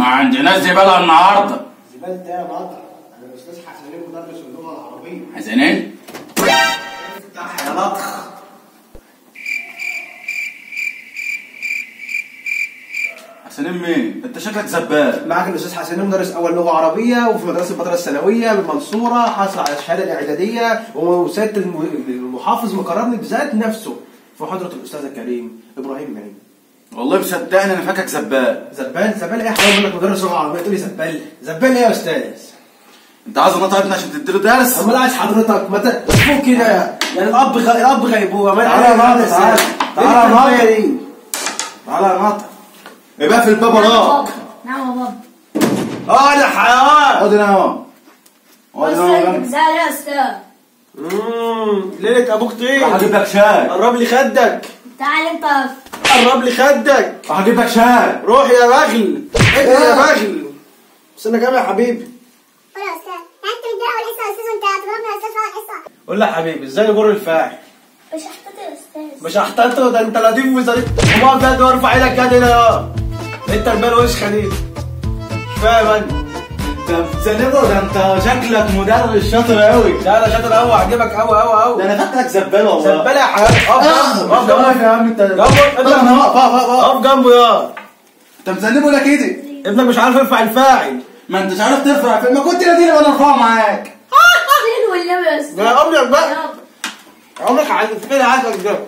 عندناش زباله النهارده زبالة ايه يا بطل؟ انا الاستاذ حسنين مدرس اللغه العربيه حسنين افتح يا لطخ حسنين مين انت شكلك زبال معك الاستاذ حسنين مدرس اول لغه عربيه وفي مدرسه الفتره الثانويه بالمنصوره حصل على الشهاده الاعداديه وسياده الم- المحافظ مقررني بذات نفسه في حضره الاستاذ الكريم ابراهيم معين والله مصدقني انا فاكرك زبال زبال زبال ايه حرام منك مدرس لغه عربيه تقول لي زبال زبال ايه يا استاذ انت عايز نطق ابني عشان تديله درس امال عايز حضرتك ما ت- فوق كده يعني الاب غ... الاب غيبوبه ما تعالى يا ناطق، تعالى. تعالى يا ناطق. دي تعالى يا ناطق يبقى في الباب وراك نعم يا بابا اه يا حيوان اقعد هنا اهو اقعد هنا اهو استاذ زعل يا استاذ امم ليله ابوك طين هجيب لك شاي قرب لي خدك تعال انت قرب لي خدك هجيب لك شاي روح يا بغل اجري يا بغل استنى كام يا حبيبي قول يا استاذ يعني انت مدير اول حصه يا استاذ وانت هتضربنا يا استاذ في اول حصه قول لي يا حبيبي ازاي نجر الفاعل مش هحتاج يا استاذ مش هحتاجه ده انت لطيف وظريف وما بجد وارفع ايدك كده هنا اه انت البال وسخه دي مش فاهم انا انت بتسلمه ده انت شكلك مدرس شاطر قوي لا انا شاطر قوي هعجبك قوي قوي ده قوي انا فاكرك زبال والله زباله يا حبيبي اقف جنبه اقف اقف جنبه يا عم انت جنبه طب انا واقف واقف واقف اقف جنبه يا انت مسلمه لك ايدي ابنك مش عارف يرفع الفاعل ما انتش عارف ترفع في ما كنت ناديني وانا ارفعه معاك فين والنبي يا استاذ يا عمرك بقى يلا. عمرك عايز فين عايزك ده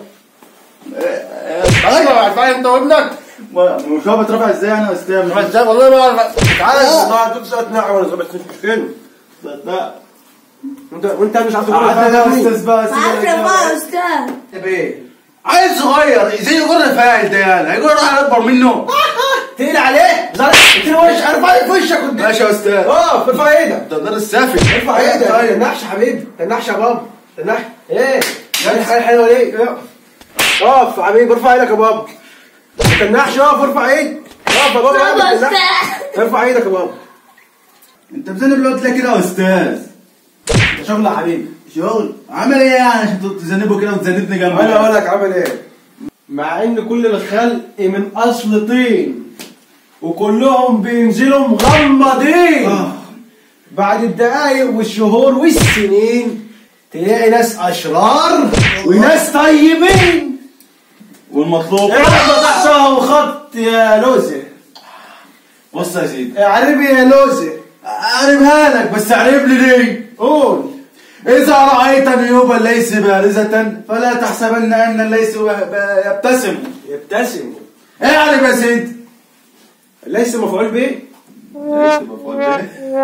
ايوه ايوه الفاعل انت وابنك مش هو بترفع ازاي انا يا استاذ مش ازاي والله ما اعرف تعالى والله هتدوس ساعه نعم ولا بس مش فين صدق انت وانت مش عارف تقول قعدت يا الفاعل استاذ بقى ما عارف يا استاذ ايه عيل صغير ازاي يجر فاعل ده يعني هيجر واحد اكبر منه تقيل عليه زرع اديني وش ارفع ايدك في وشك قدام ماشي يا استاذ اه ارفع ايدك ده مدرس سافل ارفع ايدك تنحش يا حبيبي تنحش يا بابا تنحش ايه يعني حاجه حلوه ليه اقف يا حبيبي ارفع ايدك يا بابا ما تنحش اقف ارفع ايدك اقف يا بابا بابا اعمل تنحش. استاذ ارفع ايدك يا بابا انت مزنب الوقت ليه كده يا استاذ ده شغل يا حبيبي شغل عمل ايه يعني عشان تذنبه كده وتذنبني جنبك انا اقول لك عمل ايه مع ان كل الخلق من اصل طين وكلهم بينزلوا مغمضين آه. بعد الدقايق والشهور والسنين تلاقي ناس اشرار وناس طيبين والمطلوب اعرف تحتها وخط يا لوزة بص يا سيدي اعربي يا لوزة اعربها لك بس اعرب لي ليه قول إذا رأيت نيوبا ليس بارزة فلا تحسبن أن الليث يبتسم يبتسم اعرف يا سيدي ليس مفعول به ليس مفعول به.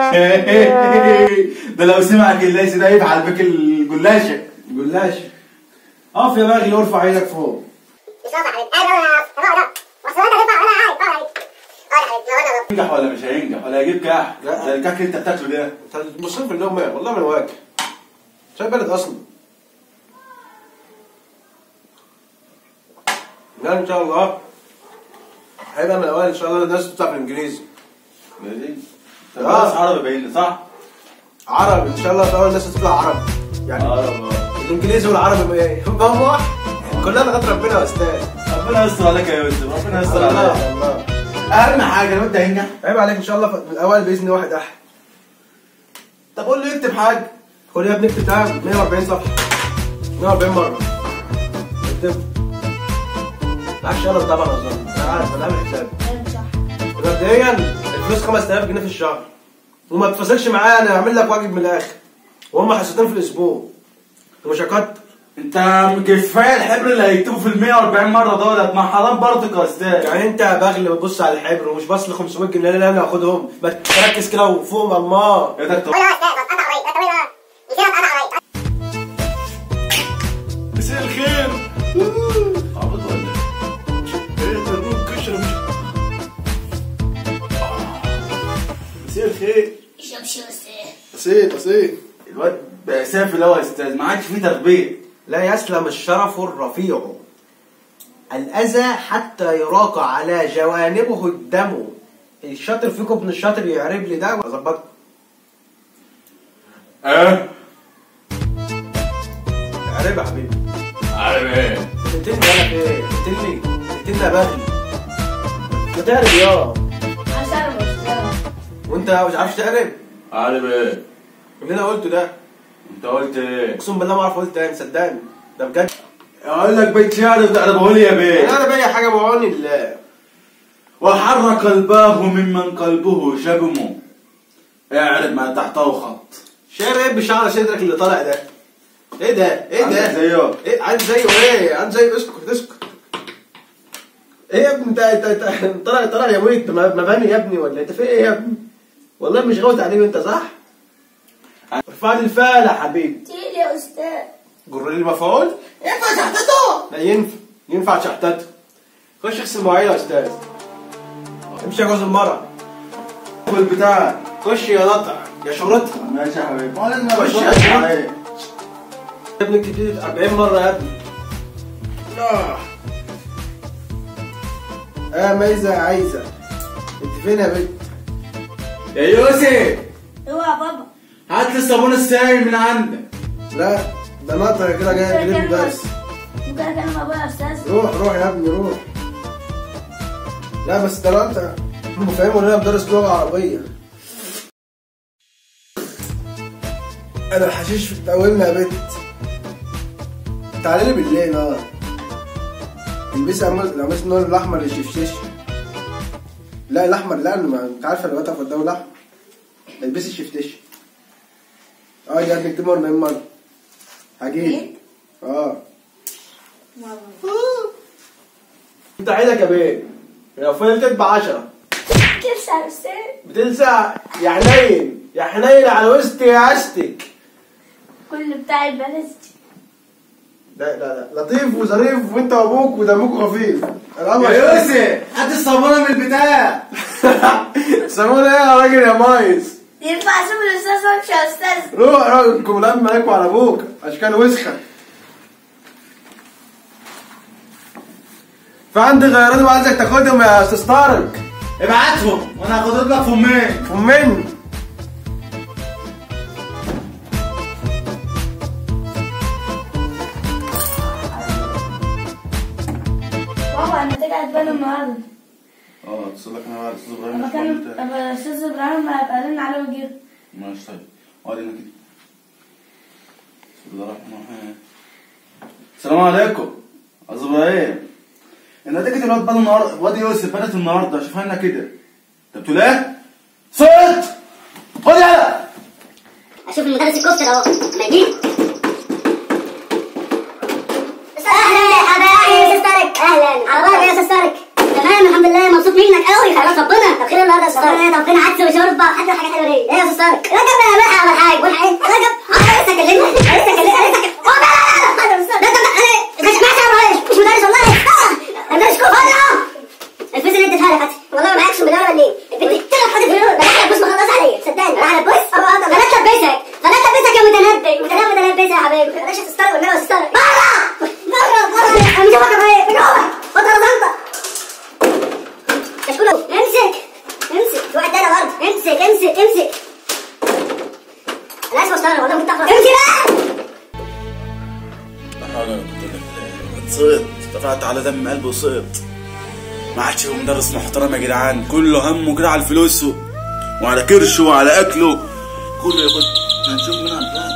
ده لو سمعك الليث ده يفعل بك الجلاشة جلاش اقف يا باغي وارفع ايدك فوق مش واضح عليك انا انا انا بس انت تطلع انا عارف طبعا عليك اه يا حبيبي انا ينجح ولا مش هينجح ولا هيجيب كحك لا. زي الكحك اللي انت بتاكله ده انت بتبص في النوم ايه والله ما انا واكل شايف بلد اصلا لا ان شاء الله هيبقى من الاوائل ان شاء الله الناس بتاع في الانجليزي ماشي آه. درس عربي باين لي صح؟ عربي ان شاء الله في الاول الناس تطلع عربي يعني عربي الانجليزي والعربي ما ايه هم واحد كلنا لغايه ربنا يا استاذ ربنا يستر عليك يا يوسف ربنا يستر عليك الله الله اهم حاجه الواد ده هينجح عيب عليك ان شاء الله في الاول باذن واحد احد طب قول له يكتب حاجه خد يا ابني اكتب بتاع 140 صفحه 140 مره اكتب معكش قلم طبعا اظن انا عارف انا عامل حسابي مبدئيا الفلوس 5000 جنيه في الشهر وما تفصلش معايا انا هعمل لك واجب من الاخر وهم حصتين في الاسبوع ومش هكتر انت كفايه الحبر اللي هيكتبه في ال 140 مره دولت ما حرام برضك يا استاذ يعني انت يا بغل بتبص على الحبر ومش باص ل 500 جنيه اللي انا هاخدهم ما تركز كده وفوق الله يا دكتور قول يا استاذ اتقطع قريب طب ايه يصير اتقطع قريب مساء الخير عبط ولا ايه ده الروح كشرة مش مساء الخير شمشي استاذ بسيط بسيط الواد بقى سافل اهو يا استاذ ما عادش فيه تربيه لا يسلم الشرف الرفيع الأذى حتى يراق على جوانبه الدم الشاطر فيكم ابن الشاطر يعرب لي ده واظبطه اه اعرب يا حبيبي عارف ايه تقتلني انا في ايه؟ تقتلني تقتلني يا بغل ما تعرف يا عشان استاذ وانت مش عارفش تقرب عارف ايه اللي انا قلته ده انت قلت ايه اقسم بالله ما اعرف قلت تاني صدقني ده بجد اقول لك بيت شعر تعرفه لي يا بيه انا باقي حاجه بعون الله وحر قلبه ممن قلبه شبمه اعرف ما تحته خط شايف ايه بشعر صدرك اللي طالع ده ايه ده ايه عندك ده زيه ايه عاد زيه ايه عاد زيه اسكت اسكت ايه يا ابني انت انت انت طالع طالع يا ابوي انت مباني يا ابني ولا انت في ايه يا ابني والله مش غاوي تعليم انت صح ارفع لي الفال يا حبيبي تقيل يا استاذ جر لي مفعول ينفع شحطته لا ينفع ينفع شحتته خش اغسل مواعيد يا استاذ امشي يا جوز المرأة والبتاع خش يا نطع يا شرطها ماشي يا حبيبي ما لازم خش يا ابقى شباب. عليك. يا ابني كتير 40 مرة يا ابني آه. اه ميزة عايزة انت فين يا بنت؟ يا يوسف اوعى يا بابا هات لي الصابون السائل من عندك لا ده نطع كده جاي تجيب درس ممكن اكلم ابويا يا استاذ روح روح يا ابني روح لا بس ده نطع هم فاهموا ان انا بدرس لغة عربية انا الحشيش في تقومنا يا بنت تعالي لي بالليل اه البسي عمال القميص النور الاحمر الشفشش لا الاحمر لا انا ما انت عارفه انا بقف قدام الاحمر البسي الشفتش اه يا ابني كتير مرة مرة هجيب اه انت عينك يا بيه لو فضلت ب 10 كبسة يا استاذ بتلسع يا حنين يا حنين على وسط يا استك كل بتاع البلاستيك لا لا لا لطيف وظريف وانت وابوك ودمك خفيف الامر يا يوسف هات الصابونه من البتاع سمونا ايه يا راجل يا مايس ينفع اسيب الاستاذ وامشي يا استاذ روح روح انكم لما عليكم على ابوك اشكال وسخه فعندي غيرات وعايزك تاخدهم يا استاذ طارق ابعتهم وانا هاخد لك فمين فمني بابا النتيجة هتبان النهارده اه اتصل لك انا بعد استاذ ابراهيم لما مش كان مهم تاني. لما الاستاذ ابراهيم هيبقى رن عليه ويجيب ماشي طيب اقعد هنا كده بسم الله الرحمن الرحيم السلام عليكم استاذ ابراهيم النتيجة الواد بان النهارده الواد يوسف بنت النهارده شوفها لنا كده انت بتقول ايه؟ صوت خد يلا اشوف المدرس الكفتر اهو ما يجي اهلا يا حبايبي يا استاذ طارق اهلا على بركه يا استاذ طارق تمام الحمد لله مبسوط منك قوي خلاص ربنا طب خير النهارده يا استاذ طارق طب فين عدس وشوربه حد حاجه حلوه ليه ايه يا استاذ طارق رجب يا بقى اول حاجه اول حاجه رجب انا لسه كلمت لسه كلمت لسه كلمت لا لا لا لا ده انا مش معاك مش مدرس والله مدرس كفر الفلوس اللي اديتها لك هاتي والله ما معكش مليار ولا ايه؟ البنت طلعت حاجه في ده انا بص مخلص عليا صدقني انا بص انا لبسك انا لبسك يا متنبي متنبي متنبس يا حبيبي بلاش تسترق والنبي تسترق بره بره بره انا مش هفكر ايه من جوه بطل زنطه كشكوله امسك امسك في واحد تاني برضه امسك امسك امسك انا اسف استنى والله كنت اخلص امسك بقى صيت دفعت على دم قلبي وصيت ما عادش هو مدرس محترم يا جدعان كله همه كده على الفلوس و- وعلى كرشه وعلى اكله كله ياخد هنشوف منها بقى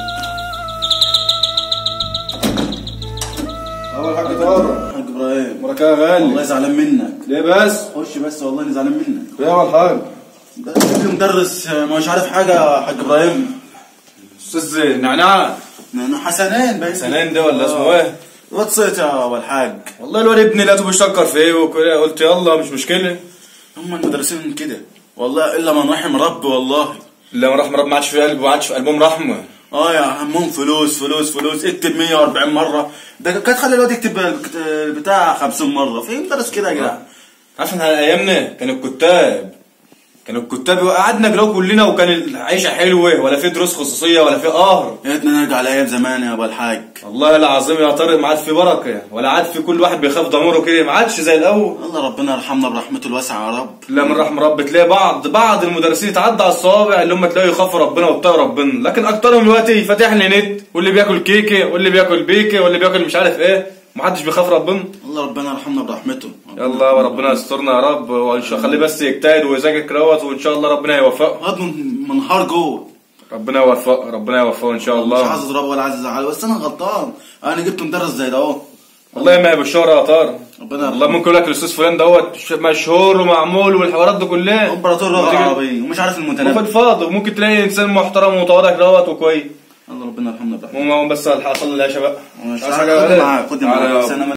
اول حاجه طارق حاج ابراهيم مركه يا والله غالي زعلان منك ليه بس؟ خش بس والله اني زعلان منك ايه اول حاجه؟ ده شكله مدرس مش عارف حاجه يا حاج ابراهيم استاذ نعناع لانه حسنين باين سنين ده ولا اسمه ايه؟ واد صيت يا ابو الحاج والله الواد ابني لقيته بيشكر في ايه وكده قلت يلا مش مشكله هم المدرسين كده والله الا من رحم ربي والله لما راح مرب ما عادش في قلبه ما عادش في قلبهم رحمه اه يا همهم فلوس فلوس فلوس اكتب 140 مره ده كانت تخلي الواد يكتب الكت- بتاع 50 مره في مدرس كده يا جدعان عارف احنا ايامنا كانوا الكتاب كانوا الكتاب قعدنا جلو كلنا وكان العيشه حلوه ولا في دروس خصوصيه ولا في قهر يا ريتنا نرجع لايام زمان يا ابو الحاج والله العظيم يا طارق ما عاد في بركه ولا عاد في كل واحد بيخاف ضميره كده ما عادش زي الاول الله ربنا يرحمنا برحمته الواسعه يا رب لا من رحم رب تلاقي بعض بعض المدرسين يتعدى على الصوابع اللي هم تلاقوا يخافوا ربنا ويتقوا ربنا لكن اكترهم دلوقتي فاتح لي نت واللي بياكل كيكه واللي بياكل بيكه واللي بياكل مش عارف ايه محدش بيخاف ربنا الله ربنا يرحمنا برحمته يلا وربنا يسترنا يا رب وان شاء خليه بس يجتهد ويذاكر كراوت وان شاء الله ربنا يوفقه هاد من منهار جوه ربنا يوفقه ربنا يوفقه ان شاء مش الله عايز اضربه ولا عايز ازعله بس انا غلطان انا جبت مدرس زي ده اهو والله ما هي بالشهرة يا طارق ربنا والله ممكن يقول لك الاستاذ فلان دوت ش- مشهور ومعمول والحوارات دي كلها امبراطور اللغه وتيجي- العربيه ومش عارف وفي المتنبي الفاضي وممكن تلاقي انسان محترم ومتواضع كراوت وكويس الله ربنا يرحمنا برحمته المهم بس الحق اصلي العشاء بقى مش عايز عارف حاجة خد ولا؟ معاك خد تعالى معاك يابا. بس انا